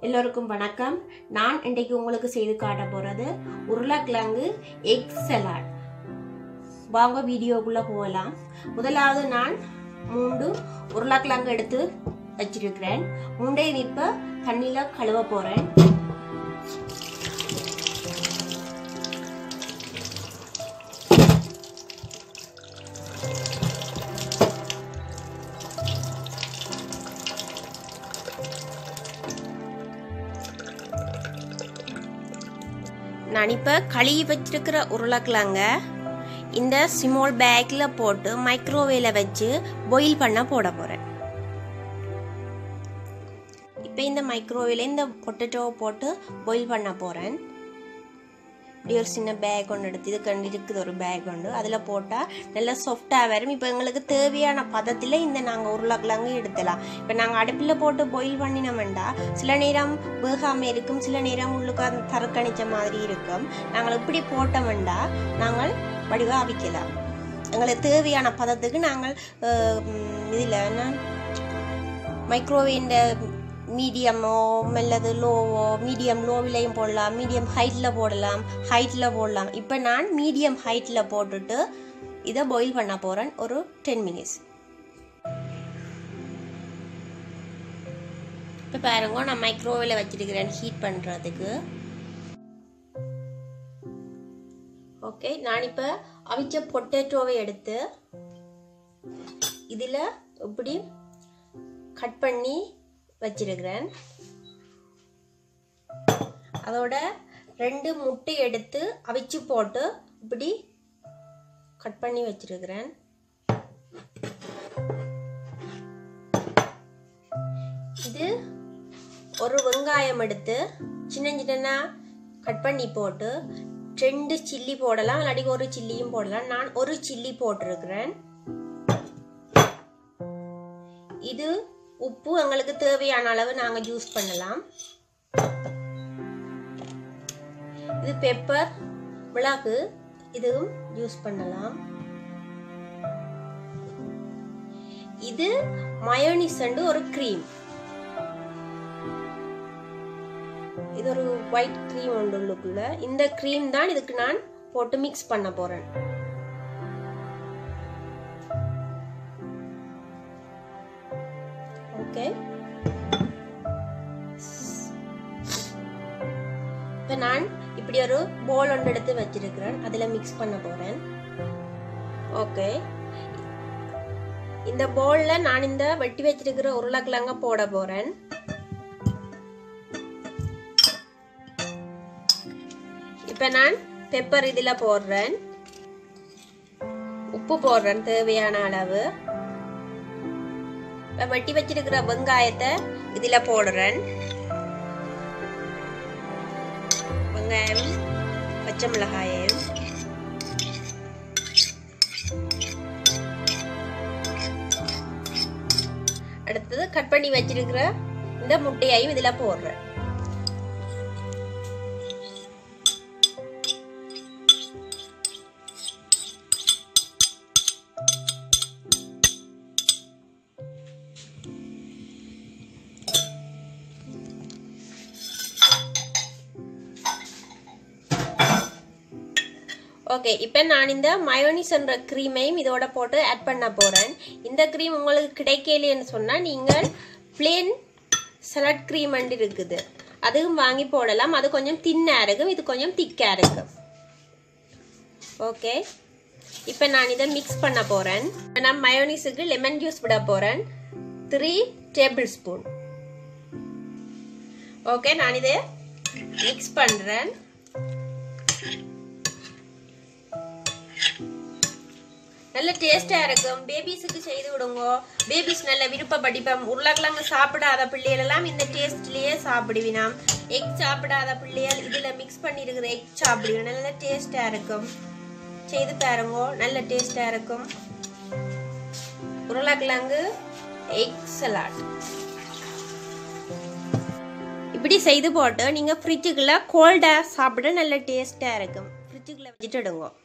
எல்லோருக்கும் வணக்கம் நான் இன்றைக்கு உங்களுக்கு செய்து காட்ட போகிறது உருளைக்கிழங்கு எக் சலாட் வாங்க வீடியோக்குள்ளே போகலாம் முதலாவது நான் மூன்று உருளைக்கிழங்கு எடுத்து வச்சிருக்கிறேன் மூண்டையும் இப்போ தண்ணியில் கழுவ போகிறேன் நான் இப்போ கழுவி வச்சிருக்கிற உருளைக்கிழங்க இந்த ஸ்மால் பேக்கில் போட்டு மைக்ரோவேவில் வச்சு பாயில் பண்ண போட போகிறேன் இப்போ இந்த மைக்ரோவேவில் இந்த பொட்டேட்டோவை போட்டு பாயில் பண்ண போகிறேன் இப்படி ஒரு சின்ன பேக் ஒன்று எடுத்து இது கண்டு இருக்குது ஒரு பேக் ஒன்று அதில் போட்டால் நல்லா சாஃப்டாக வரும் இப்போ எங்களுக்கு தேவையான பதத்தில் இந்த நாங்கள் உருளைக்கிழங்கு எடுத்துலாம் இப்போ நாங்கள் அடுப்பில் போட்டு பாயில் பண்ணின வேண்டாம் சில நேரம் வேகாமல் இருக்கும் சில நேரம் உள்ளுக்கு அந்த தரக்கணிச்ச மாதிரி இருக்கும் நாங்கள் இப்படி போட்ட வேண்டாம் நாங்கள் வடிவாக அவிக்கலாம் எங்களுக்கு தேவையான பதத்துக்கு நாங்கள் இதில் என்ன மைக்ரோவேவ்ன்ற மீடியமோ அல்லது லோவோ மீடியம் லோவிலையும் போடலாம் மீடியம் ஹைட்டில் போடலாம் ஹைட்டில் போடலாம் இப்போ நான் மீடியம் ஹைட்டில் போட்டுட்டு இதை பாயில் பண்ண போகிறேன் ஒரு டென் மினிட்ஸ் இப்போ பாருங்க நான் மைக்ரோவேவில் வச்சிருக்கிறேன் ஹீட் பண்ணுறதுக்கு ஓகே நான் இப்போ அவிச்ச பொட்டேட்டோவை எடுத்து இதில் இப்படி கட் பண்ணி வச்சிருக்கிறேன் அதோட ரெண்டு முட்டை எடுத்து அவிச்சு போட்டு இப்படி கட் பண்ணி வச்சிருக்கிறேன் இது ஒரு வெங்காயம் எடுத்து சின்ன சின்ன கட் பண்ணி போட்டு ரெண்டு சில்லி போடலாம் இல்லாட்டி ஒரு சில்லியும் போடலாம் நான் ஒரு சில்லி போட்டிருக்கிறேன் இது உப்பு எங்களுக்கு தேவையான அளவு நாங்க யூஸ் பண்ணலாம் இது பெப்பர் மிளகு இதுவும் யூஸ் பண்ணலாம் இது மயோனிஸ் ஒரு க்ரீம் இது ஒரு ஒயிட் க்ரீம் ஒன்று உள்ளுக்குள்ள இந்த க்ரீம் தான் இதுக்கு நான் போட்டு மிக்ஸ் பண்ண போறேன் ஓகே இப்போ நான் இப்படி ஒரு போல் ஒன்று எடுத்து வச்சிருக்கிறேன் அதில் மிக்ஸ் பண்ண போகிறேன் ஓகே இந்த போலில் நான் இந்த வெட்டி வச்சிருக்கிற உருளைக்கிழங்க போட போகிறேன் இப்போ நான் பெப்பர் இதில் போடுறேன் உப்பு போடுறேன் தேவையான அளவு வெட்டி வச்சிருக்கிற வெங்காயத்தை இதுல போடுறேன் வெங்காயம் பச்சை மிளகாயம் அடுத்தது கட் பண்ணி வச்சிருக்கிற இந்த முட்டையையும் இதுல போடுறேன் ஓகே இப்போ நான் இந்த மயோனிஸ் என்ற க்ரீமையும் இதோட போட்டு ஆட் பண்ண போகிறேன் இந்த க்ரீம் உங்களுக்கு கிடைக்கலைன்னு சொன்னால் நீங்கள் பிளேன் சலாட் க்ரீம் அண்டு இருக்குது அதுவும் வாங்கி போடலாம் அது கொஞ்சம் தின்னாக இருக்கும் இது கொஞ்சம் திக்காக இருக்கும் ஓகே இப்போ நான் இதை மிக்ஸ் பண்ண போகிறேன் நான் மயோனிஸுக்கு லெமன் ஜூஸ் விட போகிறேன் த்ரீ டேபிள் ஸ்பூன் ஓகே நான் இதை மிக்ஸ் பண்ணுறேன் நல்ல டேஸ்டாக இருக்கும் பேபிஸுக்கு செய்து விடுங்க பேபிஸ் நல்ல விருப்பப்படிப்போம் உருளைக்கிழங்கு சாப்பிடாத பிள்ளைகள் எல்லாம் இந்த டேஸ்ட்லேயே சாப்பிடுவினாம் எக் சாப்பிடாத பிள்ளைகள் இதில் மிக்ஸ் பண்ணியிருக்கிற எக் சாப்பிடுவோம் நல்ல டேஸ்டாக இருக்கும் செய்து பாருங்க நல்ல டேஸ்டாக இருக்கும் உருளைக்கிழங்கு எக் சலாட் இப்படி செய்து போட்டு நீங்கள் ஃப்ரிட்ஜுக்குள்ளே கோல்டாக சாப்பிட நல்ல டேஸ்ட்டாக இருக்கும் ஃப்ரிட்ஜுக்குள்ளே வச்சுட்டு எடுங்க